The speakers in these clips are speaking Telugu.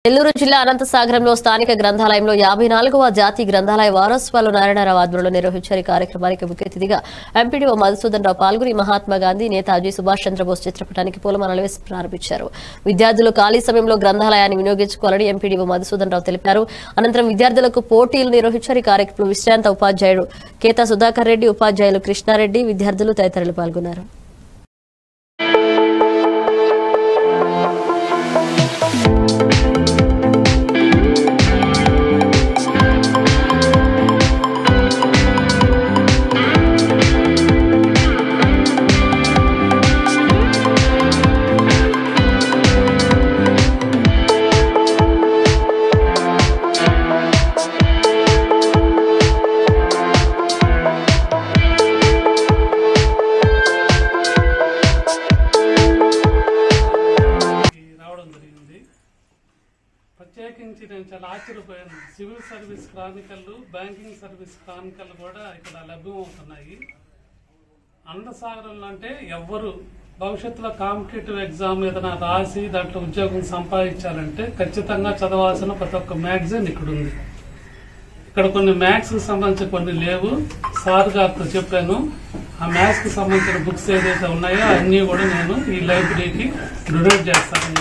నెల్లూరు జిల్లా అనంతసాగరంలో స్థానిక గ్రంథాలయంలో యాభై నాలుగవ జాతీయ గ్రంథాలయ వారోత్సవాలు నారాయణరావు ఆధ్వర్యంలో నిర్వహించారు ఈ కార్యక్రమానికి ముఖ్య అతిథిగా ఎంపీడీఓ మధుసూదన్ రావు పాల్గొని మహాత్మా గాంధీ నేతాజీ సుభాష్ చంద్రబోస్ చిత్రపటానికి పూలమాలలు వేసి ప్రారంభించారు విద్యార్థులు ఖాళీ సమయంలో గ్రంథాలయాన్ని వినియోగించుకోవాలని ఎంపీడీఓ మధుసూదన్ రావు తెలిపారు అనంతరం విద్యార్థులకు పోటీలు నిర్వహించారు ఈ కార్యక్రమంలో విశ్రాంత ఉపాధ్యాయుడు కేతా సుధాకర్ రెడ్డి ఉపాధ్యాయులు కృష్ణారెడ్డి విద్యార్థులు తదితరులు పాల్గొన్నారు ఈ రావడం జరిగింది ప్రత్యేకించి నేను చాలా ఆశ్చర్యపోయాను civil service chronicle banking service chronicle కూడా ఇక్కడ లభ్యమవుతున్నాయి అన్నసాగరంలో అంటే ఎవ్వరు భవిష్యత్తులో కాంపిటేటివ్ ఎగ్జామ్ ఏదైనా రాసి దాంట్లో ఉద్యోగం సంపాదించాలంటే ఖచ్చితంగా చదవాల్సిన ప్రతి ఒక్క మ్యాగజైన్ ఇక్కడ ఉంది ఇక్కడ కొన్ని మ్యాథ్స్ కి సంబంధించి కొన్ని లేవు సార్ గారితో చెప్పాను ఆ మ్యాథ్స్ కి సంబంధించిన బుక్స్ ఏదైతే ఉన్నాయో అన్నీ కూడా నేను ఈ లైబ్రరీకి డొనేట్ చేస్తాను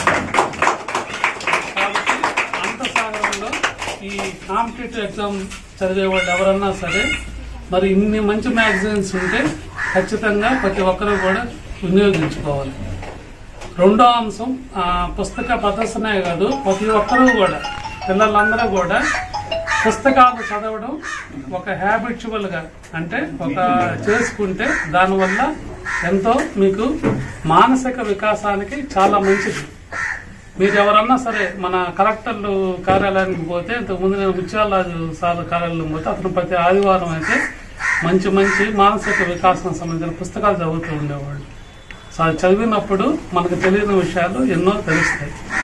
కాబట్టి అంతసాగరంలో ఈ కాంపిటేటివ్ ఎగ్జామ్ చదివే వాళ్ళు ఎవరన్నా సరే మరి ఇన్ని మంచి మ్యాగజైన్స్ ఉంటే ఖచ్చితంగా ప్రతి ఒక్కరూ కూడా వినియోగించుకోవాలి రెండో అంశం ఆ, పుస్తక ప్రదర్శనే కాదు ప్రతి ఒక్కరూ కూడా పిల్లలందరూ కూడా పుస్తకాలు చదవడం ఒక హ్యాబిచువల్ గా అంటే ఒక చేసుకుంటే దానివల్ల ఎంతో మీకు మానసిక వికాసానికి చాలా మంచిది మీరు ఎవరన్నా సరే మన కలెక్టర్లు కార్యాలయానికి పోతే ఇంతకుముందు నేను ముత్యాలరాజు సార్ కార్యాలయం పోతే అతను ప్రతి ఆదివారం అయితే మంచి మంచి మానసిక వికాసం సంబంధించిన పుస్తకాలు చదువుతూ ఉండేవాళ్ళు సో అది చదివినప్పుడు మనకు తెలియని విషయాలు ఎన్నో తెలుస్తాయి